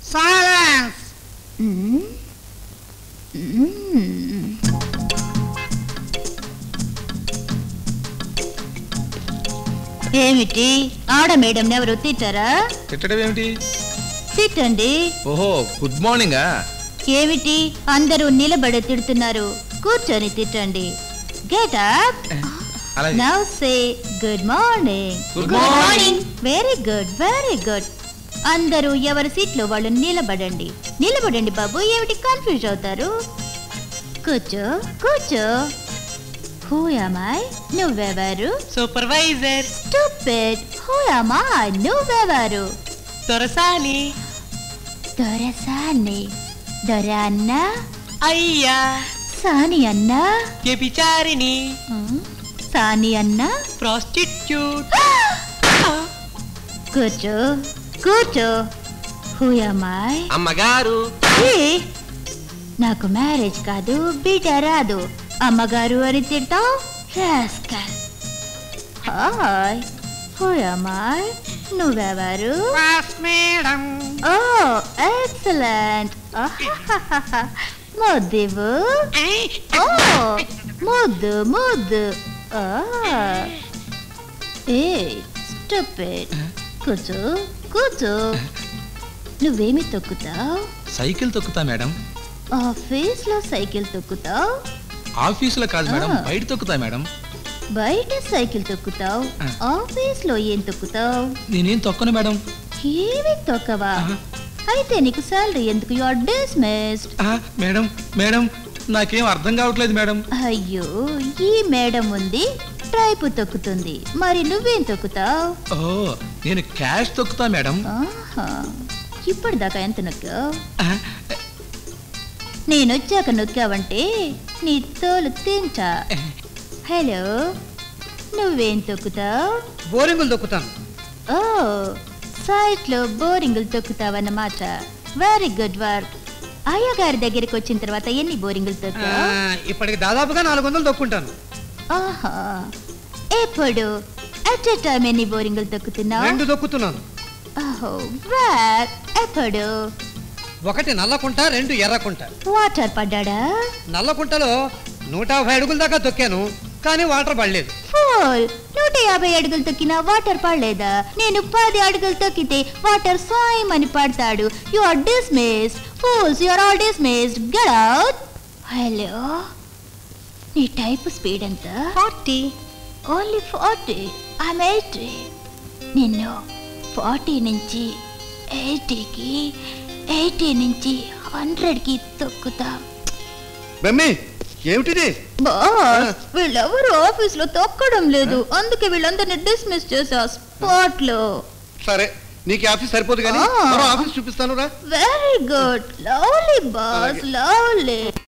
Silence మ్మ్. మ్మ్. ఏమిటి ఆడ madam ఎవరు తిట్టారా తిట్టడం ఏమిటి తిట్టండి ఓహో గుడ్ మార్నింగా ఏమిటి అందరూ నిలబడి తిడుతున్నారు కూర్చొని తిట్టండి గెట్ అప్ అలాగే now say good morning Good morning. Very good very good అందరూ ఎవరి సీట్లో వాళ్ళు నిలబడండి నిలబడండి బాబు ఏమిటి కన్ఫ్యూజ్ అవుతారు కూర్చో కూర్చో హూ అమ్మాయి నువ్వెవరు సూపర్వైజర్ స్టూపిడ్ హూ అమ్మాయి నువ్వెవరు దొరసాని దొరసాని దొర అన్న అయ్యా సాని అన్న వ్యభిచారిణి ఉమ్, సాని అన్న ప్రాస్టిట్యూట్ కూర్చో కూర్చో హూ అమ్మాయి అమ్మగారు ఏ, నాకు మ్యారేజ్ కాదు బిడ్డ రాదు అమ్మగారు అని తింటావు రాస్కల్ హాయ్ హూ అమ్మాయి నువ్వెవరు మేడం ఓ ఎక్సలెంట్ ముద్దివు ఓ ముద్దు ముద్దు ఆ ఏ స్టూపిడ్ కూర్చో కూర్చో నువ్వేమి తొక్కుతావు సైకిల్ తొక్కుతా మేడం ఆఫీస్ లో సైకిల్ తొక్కుతావు ఆఫీసులో కాదు మేడం ఆ. బయట తొక్కుతా మేడం బయట సైకిల్ తొక్కుతావు ఆ. ఆఫీస్ లో ఏం తొక్కుతావు నేనేం తొక్కను మేడం ఏమి తొక్కవా ఆహా. అయితే నీకు సాలరీ ఎందుకు యు ఆర్ డిస్మిస్డ్ ఆ, మేడం మేడం నాకేం అర్థం కావట్లేదు మేడం అయ్యో ఈ మేడం ఉంది ట్రైపు తొక్కుతుంది మరి నువ్వేం తొక్కుతావు ఓ నేను క్యాష్ తొక్కుతా మేడం ఆహా. ఇప్పటిదాకా ఎంత నొక్కావు ఆ, నేను వచ్చాక నొక్కావంటే నీ తోలు తింటా హలో నువ్వేం తొక్కుతావు బోరింగులు దొక్కుతాను ఓ సైట్లో బోరింగులు తొక్కుతావన్నమాట వెరీ గుడ్ వర్క్ అయ్యగారి దగ్గరికి వచ్చిన తర్వాత ఎన్ని బోరింగులు తొక్కావు ఇప్పటికి దాదాపుగా నాలుగు వందలు దొక్కుంటాను ఆహా ఎప్పుడు అట్ ఎ టైం ఎన్ని బోరింగులు తొక్కుతున్నావు రెండు దొక్కుతున్నాను ఓహో వేర్ ఎప్పుడు ఒకటి నల్లకుంట రెండు ఎర్రకుంట వాటర్ పడ్డాడా నల్లకుంటలో నూట యాభై అడుగుల దాకా తొక్కాను కానీ వాటర్ పడలేదు ఫోల్ నూట యాభై అడుగులు తొక్కినా వాటర్ పడలేదా నేను పది అడుగులు తొక్కితే వాటర్ సాయం అని పడతాడు you are dismissed fools you are all dismissed get out hello నీ టైప్ స్పీడ్ ఎంత forty only forty I'm eighty నిన్ను ఫార్టీ నుంచి ఎయిటీకి ఎయిటీ నుంచి హండ్రెడ్కి తొక్కుతా బెమ్మి ఏమిటిది బాస్ వీళ్ళెవరు ఆఫీస్ లో తొక్కడం లేదు అందుకే వీళ్ళందరినీ డిస్మిస్ చేసా స్పాట్ లో సరే నీకు ఈ ఆఫీస్ సరిపోదు కానీ ఆ. మరో ఆఫీస్ చూపిస్తాను రా very good lovely boss lovely